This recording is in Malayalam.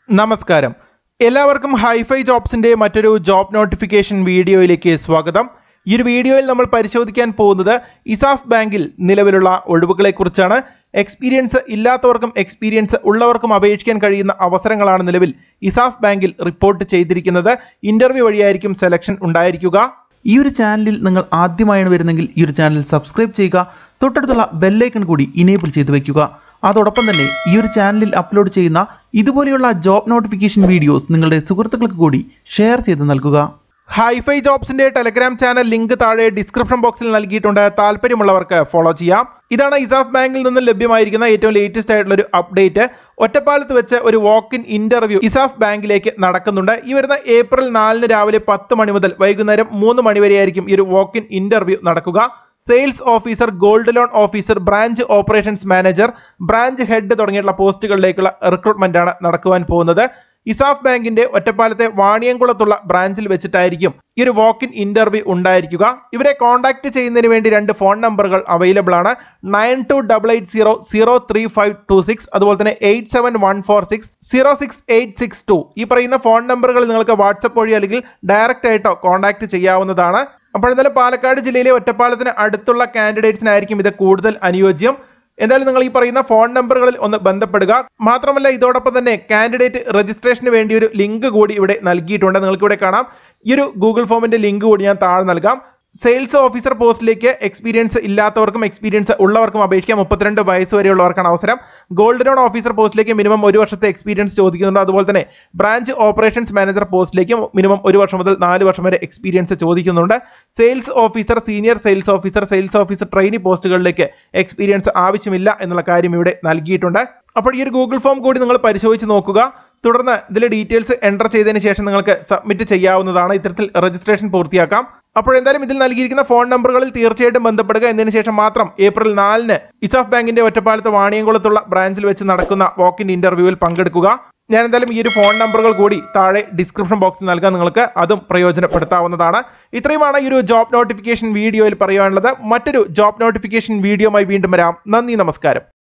നമസ്കാരം എല്ലാവർക്കും ഹൈഫൈ ജോബ്സിന്റെ മറ്റൊരു ജോബ് നോട്ടിഫിക്കേഷൻ വീഡിയോയിലേക്ക് സ്വാഗതം ഈ ഒരു വീഡിയോയിൽ നമ്മൾ പരിശോധിക്കാൻ പോകുന്നത് ഇസാഫ് ബാങ്കിൽ നിലവിലുള്ള ഒഴിവുകളെ കുറിച്ചാണ് എക്സ്പീരിയൻസ് ഇല്ലാത്തവർക്കും എക്സ്പീരിയൻസ് ഉള്ളവർക്കും അപേക്ഷിക്കാൻ കഴിയുന്ന അവസരങ്ങളാണ് നിലവിൽ ഇസാഫ് ബാങ്കിൽ റിപ്പോർട്ട് ചെയ്തിരിക്കുന്നത് ഇന്റർവ്യൂ വഴിയായിരിക്കും സെലക്ഷൻ ഉണ്ടായിരിക്കുക ഈ ഒരു ചാനലിൽ നിങ്ങൾ ആദ്യമായാണ് വരുന്നെങ്കിൽ ഈ ഒരു ചാനൽ സബ്സ്ക്രൈബ് ചെയ്യുക തൊട്ടടുത്തുള്ള ബെല്ലൈക്കൺ കൂടി ഇനേബിൾ ചെയ്ത് വെക്കുക അതോടൊപ്പം തന്നെ ഈ ഒരു ചാനലിൽ അപ്ലോഡ് ചെയ്യുന്ന ഇതുപോലെയുള്ള ജോബ് നോട്ടിഫിക്കേഷൻ വീഡിയോസ് നിങ്ങളുടെ സുഹൃത്തുക്കൾക്ക് കൂടി ഷെയർ ചെയ്ത് നൽകുക ഹൈഫൈ ജോബ്സിന്റെ ടെലഗ്രാം ചാനൽ ലിങ്ക് താഴെ ഡിസ്ക്രിപ്ഷൻ ബോക്സിൽ നൽകിയിട്ടുണ്ട് താല്പര്യമുള്ളവർക്ക് ഫോളോ ചെയ്യാം ഇതാണ് ഇസാഫ് ബാങ്കിൽ നിന്ന് ലഭ്യമായിരിക്കുന്ന ഏറ്റവും ലേറ്റസ്റ്റ് ആയിട്ടുള്ള ഒരു അപ്ഡേറ്റ് ഒറ്റപ്പാലത്ത് വെച്ച് ഒരു വാക്ക് ഇൻ ഇന്റർവ്യൂ ഇസാഫ് ബാങ്കിലേക്ക് നടക്കുന്നുണ്ട് ഈ വരുന്ന ഏപ്രിൽ നാലിന് രാവിലെ പത്ത് മണി മുതൽ വൈകുന്നേരം മൂന്ന് മണി വരെയായിരിക്കും ഈ ഒരു വാക്ക് ഇൻ ഇന്റർവ്യൂ നടക്കുക sales officer gold loan officer branch operations manager branch head തുടങ്ങിയിട്ടുള്ള പോസ്റ്റുകളിലേക്കുള്ള റിക്രൂട്ട്മെന്റ് ആണ് നടക്കുവാൻ പോകുന്നത് ഇസാഫ് ബാങ്കിന്റെ ഒറ്റപ്പാലത്തെ വാണിയംകുളത്തുള്ള ബ്രാഞ്ചിൽ വെച്ചിട്ടായിരിക്കും ഈ ഒരു വാക്ക് ഇൻ ഇന്റർവ്യൂ ഉണ്ടായിരിക്കുക ഇവരെ കോൺടാക്ട് ചെയ്യുന്നതിന് വേണ്ടി രണ്ട് ഫോൺ നമ്പറുകൾ അവൈലബിൾ ആണ് nine two double eight zero zero three five two six അതുപോലെ തന്നെ eight seven one four six zero six eight six two ഈ പറയുന്ന ഫോൺ നമ്പറുകൾ നിങ്ങൾക്ക് വാട്സപ്പ് വഴി അല്ലെങ്കിൽ ഡയറക്റ്റ് ആയിട്ടോ കോൺടാക്ട് ചെയ്യാവുന്നതാണ് അപ്പോൾ എന്തായാലും പാലക്കാട് ജില്ലയിലെ ഒറ്റപ്പാലത്തിന് അടുത്തുള്ള കാൻഡിഡേറ്റ്സിനായിരിക്കും ഇത് കൂടുതൽ അനുയോജ്യം എന്തായാലും നിങ്ങൾ ഈ പറയുന്ന ഫോൺ നമ്പറുകളിൽ ഒന്ന് ബന്ധപ്പെടുക മാത്രമല്ല ഇതോടൊപ്പം തന്നെ കാൻഡിഡേറ്റ് രജിസ്ട്രേഷന് വേണ്ടി ഒരു ലിങ്ക് കൂടി ഇവിടെ നൽകിയിട്ടുണ്ട് നിങ്ങൾക്ക് ഇവിടെ കാണാം ഈ ഒരു ഗൂഗിൾ ഫോമിന്റെ ലിങ്ക് കൂടി ഞാൻ താഴെ നൽകാം സെയിൽസ് ഓഫീസർ പോസ്റ്റിലേക്ക് എക്സ്പീരിയൻസ് ഇല്ലാത്തവർക്കും എക്സ്പീരിയൻസ് ഉള്ളവർക്കും അപേക്ഷിക്കാം മുപ്പത്തിരണ്ട് വയസ്സ് വരെയുള്ളവർക്കാണ് അവസരം ഗോൾഡ് ലോൺ ഓഫീസർ പോസ്റ്റിലേക്ക് മിനിമം ഒരു വർഷത്തെ എക്സ്പീരിയൻസ് ചോദിക്കുന്നുണ്ട് അതുപോലെ തന്നെ ബ്രാഞ്ച് ഓപ്പറേഷൻസ് മാനേജർ പോസ്റ്റിലേക്ക് മിനിമം ഒരു വർഷം മുതൽ നാല് വർഷം വരെ എക്സ്പീരിയൻസ് ചോദിക്കുന്നുണ്ട് sales officer senior sales officer sales officer trainee പോസ്റ്റുകളിലേക്ക് എക്സ്പീരിയൻസ് ആവശ്യമില്ല എന്നുള്ള കാര്യം ഇവിടെ നൽകിയിട്ടുണ്ട് അപ്പോൾ ഈ ഒരു ഗൂഗിൾ ഫോം കൂടി നിങ്ങൾ പരിശോധിച്ച് നോക്കുക തുടർന്ന് ഇതിലെ ഡീറ്റെയിൽസ് എൻ്റർ ചെയ്തതിന് ശേഷം നിങ്ങൾക്ക് സബ്മിറ്റ് ചെയ്യാവുന്നതാണ് ഇത്തരത്തിൽ രജിസ്ട്രേഷൻ പൂർത്തിയാക്കാം അപ്പോൾ എന്തായാലും ഇതിൽ നൽകിയിരിക്കുന്ന ഫോൺ നമ്പറുകളിൽ തീർച്ചയായിട്ടും ബന്ധപ്പെടുക എന്നതിന് ശേഷം മാത്രം ഏപ്രിൽ നാലിന് ഇസാഫ് ബാങ്കിന്റെ ഒറ്റപ്പാലത്ത് വാണിയംകുളത്തുള്ള ബ്രാഞ്ചിൽ വെച്ച് നടക്കുന്ന വാക്ക് ഇൻ ഇന്റർവ്യൂവിൽ പങ്കെടുക്കുക ഞാൻ എന്തായാലും ഈ ഒരു ഫോൺ നമ്പറുകൾ കൂടി താഴെ ഡിസ്ക്രിപ്ഷൻ ബോക്സിൽ നൽകാൻ നിങ്ങൾക്ക് അതും പ്രയോജനപ്പെടുത്താവുന്നതാണ് ഇത്രയുമാണ് ഈ ഒരു ജോബ് നോട്ടിഫിക്കേഷൻ വീഡിയോയിൽ പറയാനുള്ളത് മറ്റൊരു ജോബ് നോട്ടിഫിക്കേഷൻ വീഡിയോയുമായി വീണ്ടും വരാം നന്ദി നമസ്കാരം